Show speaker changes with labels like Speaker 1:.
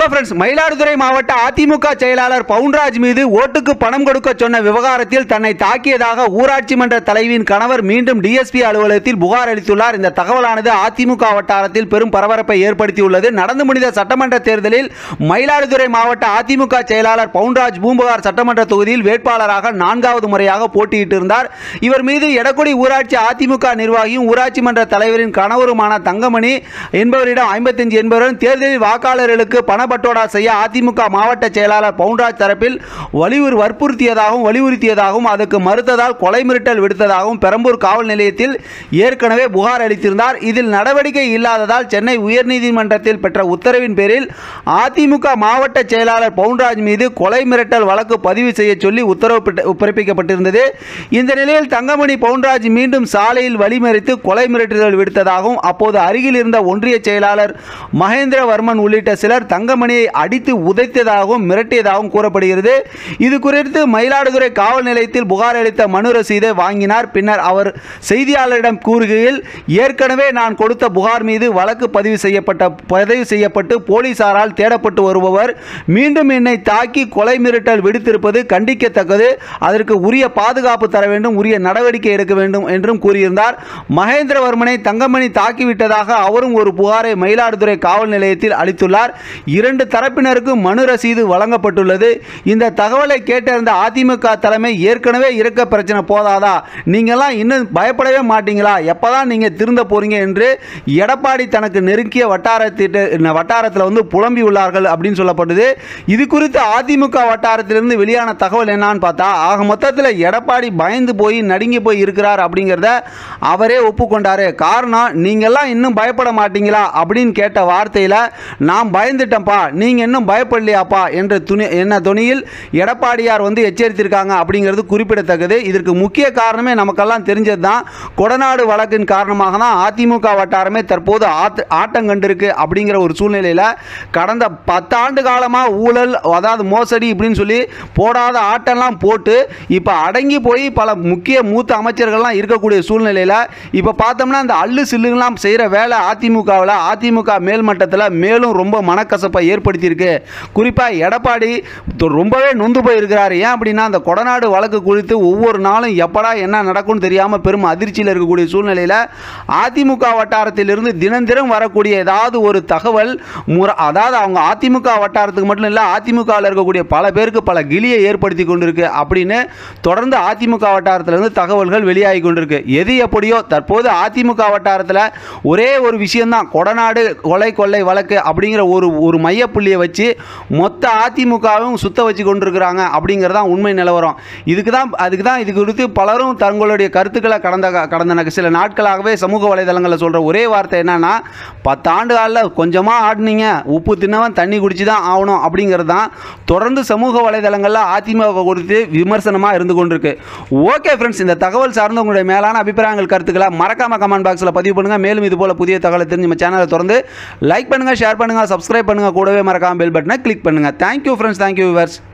Speaker 1: இப்போ ஃப்ரெண்ட்ஸ் மயிலாடுதுறை மாவட்ட அதிமுக செயலாளர் பவுன்ராஜ் மீது ஓட்டுக்கு பணம் கொடுக்க சொன்ன விவகாரத்தில் தன்னை தாக்கியதாக ஊராட்சி மன்ற தலைவியின் கணவர் மீண்டும் டிஎஸ்பி அலுவலகத்தில் புகார் அளித்துள்ளார் இந்த தகவலானது அதிமுக வட்டாரத்தில் பெரும் பரபரப்பை ஏற்படுத்தியுள்ளது நடந்து முடிந்த சட்டமன்ற தேர்தலில் மயிலாடுதுறை மாவட்ட அதிமுக செயலாளர் பவுன்ராஜ் பூம்புகார் சட்டமன்ற தொகுதியில் வேட்பாளராக நான்காவது முறையாக போட்டியிட்டிருந்தார் இவர் மீது எடக்குடி ஊராட்சி அதிமுக நிர்வாகியும் ஊராட்சி மன்ற தலைவரின் கணவருமான தங்கமணி என்பவரிடம் ஐம்பத்தஞ்சு என்பவரும் தேர்தலில் வாக்காளர்களுக்கு பணப்பட்டோடா செய்ய அதிமுக மாவட்ட செயலாளர் பவுன்ராஜ் தரப்பில் வலியுறு வற்புறுத்தியதாகவும் வலியுறுத்தியதாகவும் அதுக்கு மறுத்ததால் கொலை மிரட்டல் விடுத்ததாகவும் பெரம்பூர் காவல் நிலையத்தில் ஏற்கனவே புகார் அளித்திருந்தார் இதில் நடவடிக்கை இல்லாததால் சென்னை உயர்நீதிமன்றத்தில் பெற்ற உத்தரவின் பேரில் அதிமுக மாவட்ட செயலாளர் பவுன்ராஜ் மீது கொலை மிரட்டல் வழக்கு பதிவு செய்ய சொல்லி உத்தரவு பிட்ட- பிறப்பிக்கப்பட்டிருந்தது இந்த நிலையில் தங்கமணி பவுன்ராஜ் மீண்டும் சாலையில் வழிமறித்து கொலை மிரட்டல் விடுத்ததாகவும் அப்போது அருகில் இருந்த ஒன்றிய செயலாளர் மகேந்திரவர்மன் உள்ளிட்ட சிலர் தங்கமணியை அடித்து உதைத்ததாகவும் மிரட்டியதாகவும் கூறப்படுகிறது இது குறித்து மயிலாடுதுறை காவல் நிலையத்தில் புகார் அளித்த மனு ரசீதை வாங்கினார் பின்னர் அவர் செய்தியாளரிடம் கூறுகையில் ஏற்கனவே நான் கொடுத்த புகார் மீது வழக்கு பதிவு செய்யப்பட்ட பதிவு செய்யப்பட்டு போலீசாரால் தேடப்பட்டு வருபவர் மீண்டும் என்னை தாக்கி கொலை மிரட்டல் விடுத்திருப்பது கண்டிக்கத்தக்கது அதற்கு உரிய பாதுகாப்பு தர வேண்டும் உரிய நடவடிக்கை எடுக்க வேண்டும் என்றும் கூறியிருந்தார் மகேந்திரவர்மனை தங்கமணி தாக்கிவிட்டதாக அவரும் ஒரு புகாரை மயிலாடுதுறை காவல் நிலையத்தில் அளித்துள்ளார் இரண்டு தரப்பினருக்கும் மனு ரசீது வழங்கப்பட்டுள்ளது இந்த தகவலை கேட்டறிந்த அதிமுக தலைமை ஏற்கனவே இறக்க பிரச்சனை போதாதா நீங்கள்லாம் இன்னும் பயப்படவே மாட்டீங்களா எப்பதான் நீங்க திருந்த போறீங்க என்று எடப்பாடி தனக்கு நெருங்கிய வட்டாரத்திட்ட வட்டாரத்தில் வந்து புலம்பி உள்ளார்கள் அப்படின்னு சொல்லப்படுது இது குறித்து அதிமுக வட்டாரத்திலிருந்து வெளியான தகவல் என்னன்னு பார்த்தா ஆக மொத்தத்தில் எடப்பாடி பயந்து போய் நடுங்கி போய் இருக்கிறார் அப்படிங்கிறத அவரே ஒப்புக்கொண்டாரு காரணம் நீங்கெல்லாம் இன்னும் பயப்பட மாட்டீங்களா அப்படின்னு கேட்ட வார்த்தையில் நான் பயந்துட்டேன்ப்பா நீங்கள் இன்னும் பயப்படலையாப்பா என்ற துணி என்ன துணியில் எடப்பாடியார் வந்து எச்சரித்திருக்காங்க அப்படிங்கிறது குறிப்பிடத்தக்கது இதற்கு முக்கிய காரணமே நமக்கெல்லாம் தெரிஞ்சது தான் கொடநாடு வழக்கின் காரணமாக தான் அதிமுக வட்டாரமே தற்போது ஆத் ஆட்டம் கண்டிருக்கு அப்படிங்கிற ஒரு சூழ்நிலையில் கடந்த பத்தாண்டு காலமாக ஊழல் அதாவது மோசடி இப்படின்னு சொல்லி போடாத ஆட்டம்லாம் போட்டு இப்போ அடங்கி போய் பல முக்கிய மூத்த அமைச்சர்கள்லாம் இருக்கக்கூடிய சூழ்நிலையில் இப்போ பார்த்தோம்னா இந்த அள்ளு சில்லுங்கெல்லாம் செய்கிற வேலை அதிமுகவில் அதிமுக மேல்மட்டத்தில் மேலும் ரொம்ப மனக்கசப்பை ஏற்படுத்தியிருக்கு குறிப்பாக எடப்பாடி தொ- ரொம்பவே நொந்து போயிருக்கிறார் ஏன் அப்படின்னா அந்த கொடநாடு வழக்கு குறித்து ஒவ்வொரு நாளும் எப்படா என்ன நடக்கும்னு தெரியாமல் பெரும் அதிர்ச்சியில் இருக்கக்கூடிய சூழ்நிலையில் அதிமுக வட்டாரத்திலிருந்து தினம் தினம் வரக்கூடிய ஏதாவது ஒரு தகவல் முறை அதாவது அவங்க அதிமுக வட்டாரத்துக்கு மட்டும் இல்லை அதிமுகவில் இருக்கக்கூடிய பல பேருக்கு பல கிளியை ஏற்படுத்தி கொண்டிருக்கு அப்படின்னு தொடர்ந்து அதிமுக வட்டாரத்திலிருந்து தகவல்கள் வெளியாகி கொண்டிருக்கு எது எப்படியோ தற்போது அதிமுக வட்டாரத்தில் ஒரே ஒரு விஷயம்தான் கொடநாடு கொலை கொள்ளை வழக்கு அப்படிங்கிற ஒரு ஒரு மையப்புள்ளியை வச்சு மொத்த அதிமுகவும் சுத்த வச்சு கொண்டிருக்கிறாங்க அப்படிங்கிறது தான் உண்மை நிலவரம் இதுக்கு தான் அதுக்கு தான் இது குறித்து பலரும் தங்களுடைய கருத்துக்களை கடந்த கடந்த ந- சில நாட்களாகவே சமூக வலைதளங்களில் சொல்கிற ஒரே வார்த்தை என்னன்னா பத்தாண்டு காலில் கொஞ்சமாக ஆடினீங்க உப்பு தின்னவன் தண்ணி குடிச்சு தான் ஆகணும் அப்படிங்கிறது தான் தொடர்ந்து சமூக வலைதளங்களில் அதிமுக குறித்து விமர்சனமாக இருந்து கொண்டிருக்கு ஓகே ஃப்ரெண்ட்ஸ் இந்த தகவல் சார்ந்த உங்களுடைய மேலான அபிப்பிராயங்கள் கருத்துக்களை மறக்காம கமெண்ட் பாக்ஸில் பதிவு பண்ணுங்கள் மேலும் இது போல புதிய தகவலை தெரிஞ்சு நம்ம சேனலை தொடர்ந்து லைக் பண்ணுங்கள் ஷேர் பண்ணுங்கள் சப்ஸ்கிரைப் பண்ணுங்கள் கூடவே மறக்காம பெல் பட்டனை கிளிக் பண்ணுங்கள் தேங்க்யூ ஃப்ரெண்ட்ஸ் தேங்க்யூ விவர்ஸ்